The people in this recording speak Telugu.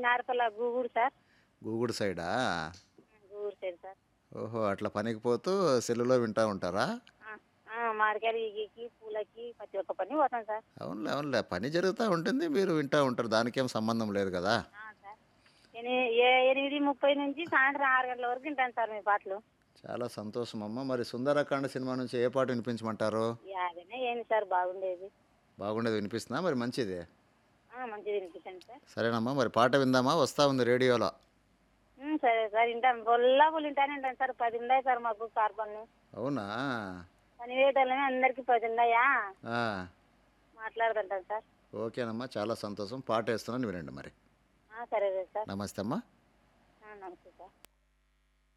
నారపల్ల గూగూడు సార్ గూగుడు సైడా గూగూడు సైడ్ సార్ ఓహో అట్లా పనికి పోతూ సెల్లులో వింటూ ఉంటారా ఆ, ఆ, మామిడికాయలు ఈగికి పూలకి ప్రతి ఒక్క పని పోతాం సార్ అవునులే అవునులే పని జరుగుతూ ఉంటుంది మీరు వింటూ ఉంటారు దానికేం సంబంధం లేదు కదా ఆ, సార్ ఎని- ఏ- ఎనిమిది ముప్పై నుంచి సాయంత్రం ఆరు గంటల వరకు వింటాను సార్ మీ పాటలు చాలా సంతోషం అమ్మ మరి సుందరకాండ సినిమా నుంచి ఏ పాట వినిపించమంటారు యాదనే ఏంది సార్ బాగుండేది బాగుండేది వినిపిస్తుందా మరి మంచిది ఆ, మంచిది వినిపించండి సార్ సరేనమ్మా మరి పాట విందామా వస్తా ఉంది రేడియోలో ఉమ్, సరే సార్ వింటాను గొల్లా పులు వింటానే ఉంటాను సార్ పది ఉన్నాయి సార్ మాకు కార్ పనులు అవునా పని వేయటోళ్ళమే అందరికీ పది ఉన్నాయా ఆ, మాట్లాడుతుంటాను సార్ ఓకేనమ్మా చాలా సంతోషం పాట వేస్తున్నాను వినండి మరి ఆ, సరే సార్ నమస్తే అమ్మా ఆ, నమస్తే సార్